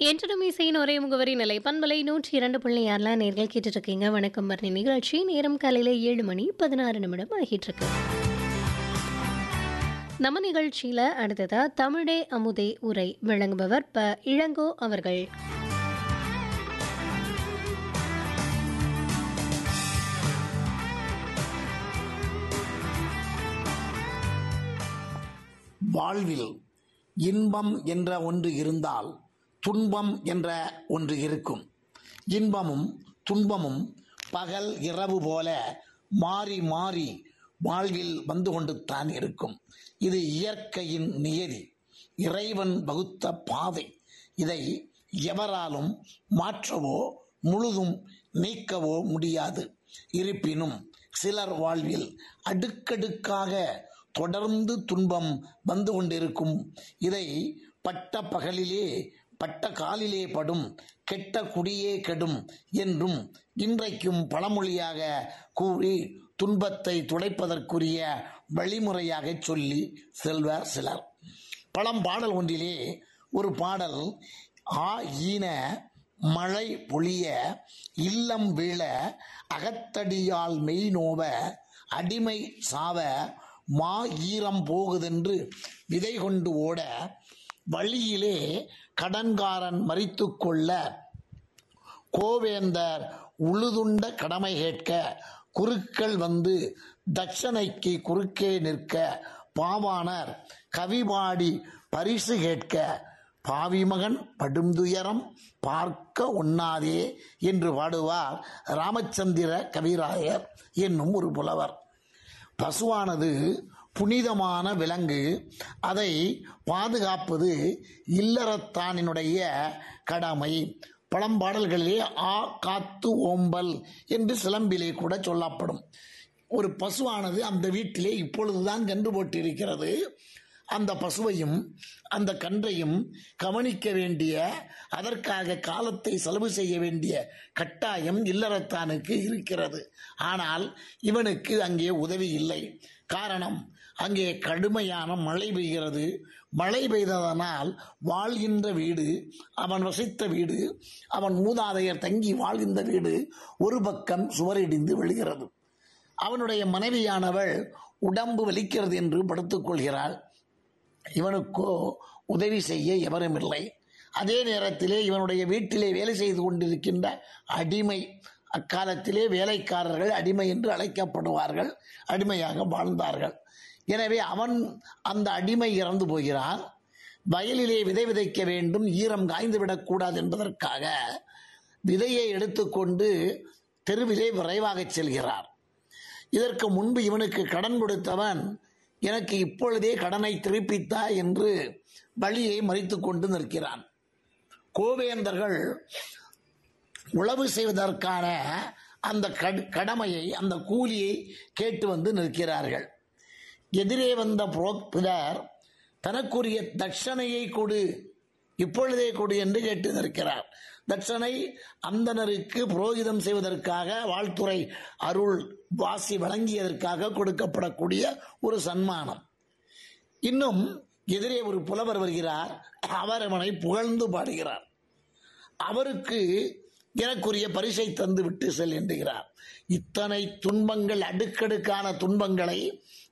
என்றும் இசையின் ஒரே முகவரி நிலை பண்பலை நூற்றி இரண்டு புள்ளி ஆறுல நேர்கள் கேட்டுட்டு இருக்கீங்க வணக்கம் மரணி நிகழ்ச்சி நேரம் காலையில ஏழு மணி பதினாறு நிமிடம் ஆகிட்டு இருக்கு நம்ம நிகழ்ச்சியில அடுத்ததா தமிழே அமுதே உரை வழங்குபவர் ப இளங்கோ அவர்கள் வாழ்வில் இன்பம் என்ற ஒன்று இருந்தால் துன்பம் என்ற ஒன்று இருக்கும் இன்பமும் துன்பமும் பகல் இரவு போல மாறி மாறி வாழ்வில் வந்து கொண்டு தான் இருக்கும் இது இயற்கையின் நியதி இறைவன் வகுத்த பாதை இதை எவராலும் மாற்றவோ முழுதும் நீக்கவோ முடியாது இருப்பினும் சிலர் வாழ்வில் அடுக்கடுக்காக தொடர்ந்து துன்பம் வந்து கொண்டிருக்கும் இதை பட்ட பகலிலே பட்ட காலிலே படும் கெட்ட குடியே கெடும் என்றும் இன்றைக்கும் பழமொழியாக கூறி துன்பத்தை துடைப்பதற்குரிய வழிமுறையாக சொல்லி செல்வர் சிலர் பழம்பாடல் ஒன்றிலே ஒரு பாடல் ஆ ஈன மழை பொழிய இல்லம் வீழ அகத்தடியால் மெய் நோவ அடிமை சாவ மா ஈரம் போகுதென்று விதை கொண்டு ஓட வழியிலே கடன்காரன் மறித்து கொள்ள கோவேந்தர் உழுதுண்ட கடமை கேட்க குருக்கள் வந்து தட்சணைக்கு குறுக்கே நிற்க பாவாணர் கவிபாடி பரிசு கேட்க பாவிமகன் படுந்துயரம் பார்க்க ஒண்ணாதே என்று பாடுவார் ராமச்சந்திர கவிராயர் என்னும் ஒரு புலவர் பசுவானது புனிதமான விலங்கு அதை பாதுகாப்பது இல்லறத்தானினுடைய கடமை பழம்பாடல்களிலே ஆ காத்து ஓம்பல் என்று சிலம்பிலே கூட சொல்லப்படும் ஒரு பசுவானது அந்த வீட்டிலே இப்பொழுதுதான் கன்று போட்டிருக்கிறது அந்த பசுவையும் அந்த கன்றையும் கவனிக்க வேண்டிய அதற்காக காலத்தை செலவு செய்ய வேண்டிய கட்டாயம் இல்லறத்தானுக்கு இருக்கிறது ஆனால் இவனுக்கு அங்கே உதவி இல்லை காரணம் அங்கே கடுமையான மழை பெய்கிறது மழை பெய்ததனால் வாழ்கின்ற வீடு அவன் வசித்த வீடு அவன் மூதாதையர் தங்கி வாழ்கின்ற வீடு ஒரு பக்கம் சுவரிடிந்து விழுகிறது அவனுடைய மனைவியானவள் உடம்பு வலிக்கிறது என்று படுத்துக் கொள்கிறாள் இவனுக்கோ உதவி செய்ய எவரும் இல்லை அதே நேரத்திலே இவனுடைய வீட்டிலே வேலை செய்து கொண்டிருக்கின்ற அடிமை அக்காலத்திலே வேலைக்காரர்கள் அடிமை என்று அழைக்கப்படுவார்கள் அடிமையாக வாழ்ந்தார்கள் எனவே அவன் அந்த அடிமை இறந்து போகிறான் வயலிலே விதை விதைக்க வேண்டும் ஈரம் காய்ந்து விடக்கூடாது என்பதற்காக விதையை எடுத்துக்கொண்டு தெருவிலே விரைவாக செல்கிறார் இதற்கு முன்பு இவனுக்கு கடன் கொடுத்தவன் எனக்கு இப்பொழுதே கடனை திருப்பித்தா என்று வழியை மறித்து கொண்டு நிற்கிறான் கோவேந்தர்கள் உழவு செய்வதற்கான அந்த கடமையை அந்த கூலியை கேட்டு வந்து நிற்கிறார்கள் எதிரே வந்த புரோக்தர் தனக்குரிய தட்சணையை கொடு இப்பொழுதே கொடு என்று கேட்டு நிற்கிறார் தட்சணை அந்தனருக்கு புரோகிதம் செய்வதற்காக வாழ்த்துறை அருள் வாசி வழங்கியதற்காக கொடுக்கப்படக்கூடிய ஒரு சன்மானம் இன்னும் எதிரே ஒரு புலவர் வருகிறார் அவர் அவனை புகழ்ந்து பாடுகிறார் அவருக்கு எனக்குரிய பரிசை தந்து விட்டு செல் என்கிறார் இத்தனை துன்பங்கள் அடுக்கடுக்கான துன்பங்களை